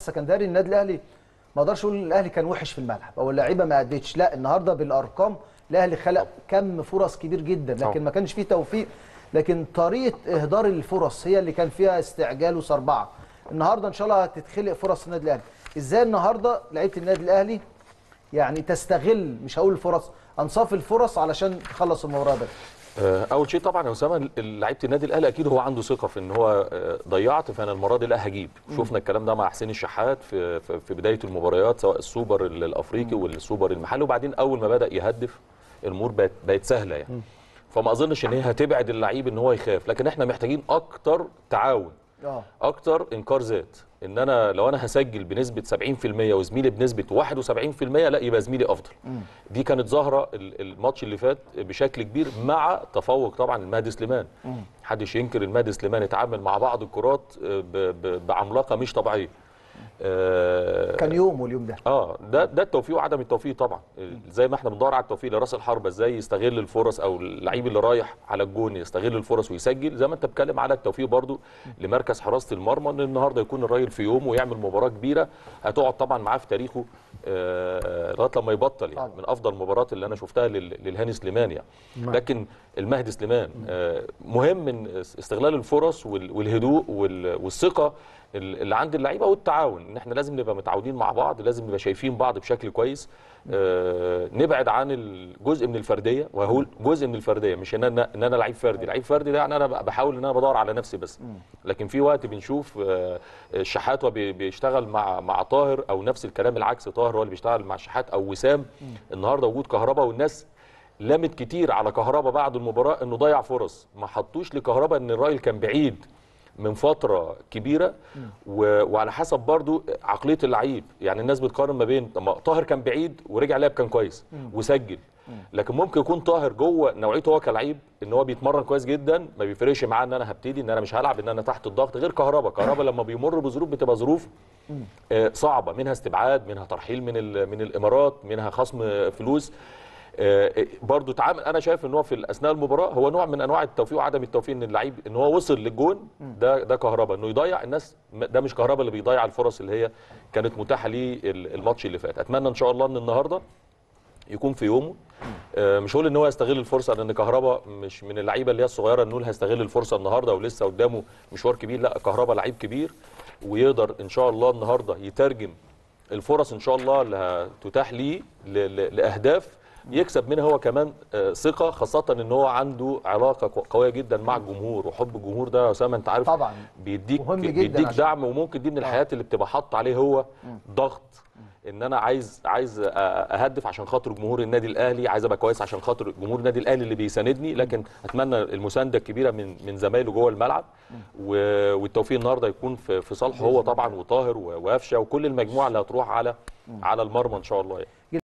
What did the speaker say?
السكندري النادي الاهلي ما اقدرش اقول الاهلي كان وحش في الملعب او اللعيبه ما ادتش لا النهارده بالارقام الاهلي خلق كم فرص كبير جدا طبعا. لكن ما كانش فيه توفيق لكن طريقه اهدار الفرص هي اللي كان فيها استعجال وصربعه النهارده ان شاء الله هتتخلق فرص النادي الاهلي ازاي النهارده لعيبه النادي الاهلي يعني تستغل مش هقول الفرص انصاف الفرص علشان تخلص المباراه بدري آه، اول شيء طبعا يا اسامه لعيبه النادي الاهلي اكيد هو عنده ثقه في ان هو آه، ضيعت فانا المره دي لا هجيب شفنا الكلام ده مع حسين الشحات في في في بدايه المباريات سواء السوبر ال- الافريقي والسوبر المحلي وبعدين اول ما بدا يهدف الامور بقت بقت سهله يعني فما اظنش ان هي هتبعد اللعيب ان هو يخاف لكن احنا محتاجين اكتر تعاون اه اكتر انكار ذات ان انا لو انا هسجل بنسبه 70% وزميلي بنسبه 71% لا يبقى زميلي افضل دي كانت ظاهره ال- الماتش اللي فات بشكل كبير مع تفوق طبعا المهدي سليمان محدش ينكر المهدي سليمان اتعامل مع بعض الكرات آه، ب- ب- بعملاقه مش طبيعيه آه، كان يوم اليوم ده اه ده ده التوفيق وعدم التوفيق طبعا زي ما احنا بندور على التوفيق لراس الحربه ازاي يستغل الفرص او اللعيب اللي رايح على الجون يستغل الفرص ويسجل زي ما انت بتتكلم على التوفيق برضو لمركز حراسه المرمى ان النهارده يكون الراجل في يوم ويعمل مباراه كبيره هتقعد طبعا معاه في تاريخه آه، لغايه لما يبطل يعني طبعا. من افضل المباريات اللي انا شفتها لل- للهاني سليمان يعني لكن المهدي سليمان آه، مهم من استغلال الفرص وال- والهدوء وال- والثقه ال- اللي عند اللعيبه والتعاون ان احنا لازم نبقى متعاونين مع بعض لازم نبقى شايفين بعض بشكل كويس آه، نبعد عن الجزء من الفرديه وهقول جزء من الفرديه مش ان انا ان انا لعيب فردي لعيب فردي ده يعني انا بحاول ان انا بدور على نفسي بس لكن في وقت بنشوف آه، الشحات وهو بي- بيشتغل مع مع طاهر او نفس الكلام العكس طاهر هو اللي بيشتغل مع الشحات او وسام النهارده وجود كهربا والناس لمت كتير على كهربا بعد المباراه انه ضيع فرص ما حطوش لكهربا ان الراجل كان بعيد من فتره كبيره و... وعلى حسب برضو عقليه اللعيب يعني الناس بتقارن ما بين طب ما طاهر كان بعيد ورجع لعب كان كويس وسجل لكن ممكن يكون طاهر جوه نوعيته هو كلعيب ان هو بيتمرن كويس جدا ما بيفرقش معاه ان انا هبتدي ان انا مش هلعب ان انا تحت الضغط غير كهربا كهربا لما بيمر بظروف بتبقى ظروف آه، صعبه منها استبعاد منها ترحيل من ال- من الامارات منها خصم فلوس آه، برضو تعامل انا شايف ان هو في اثناء المباراه هو نوع من انواع التوفيق وعدم التوفيق ان اللعيب ان هو وصل للجون ده ده كهربا انه يضيع الناس ده مش كهربا اللي بيضيع الفرص اللي هي كانت متاحه ليه ال- الماتش اللي فات اتمنى ان شاء الله ان النهارده يكون في يومه آه، مش هقول ان هو يستغل الفرصه لان كهربا مش من اللعيبه اللي هي الصغيره نقول هيستغل الفرصه النهارده ولسه قدامه مشوار كبير لا كهربا لعيب كبير ويقدر ان شاء الله النهارده يترجم الفرص ان شاء الله اللي هتتاح ليه ل- ل- لاهداف يكسب منها هو كمان آه، ثقه خاصه ان هو عنده علاقه قو- قويه جدا مع الجمهور وحب الجمهور ده يا اسامه انت عارف طبعا بيديك مهم جداً بيديك عشان- دعم وممكن دي من الحاجات اللي بتبقى حاطط عليه هو ضغط ان انا عايز عايز أ- اهدف عشان خاطر جمهور النادي الاهلي عايز ابقى كويس عشان خاطر جمهور النادي الاهلي اللي بيساندني لكن اتمنى المسانده الكبيره من من زمايله جوه الملعب و- والتوفيق النهارده يكون في في صالحه هو طبعا وطاهر و- وقفشه وكل المجموعه اللي هتروح على على المرمى ان شاء الله يعني.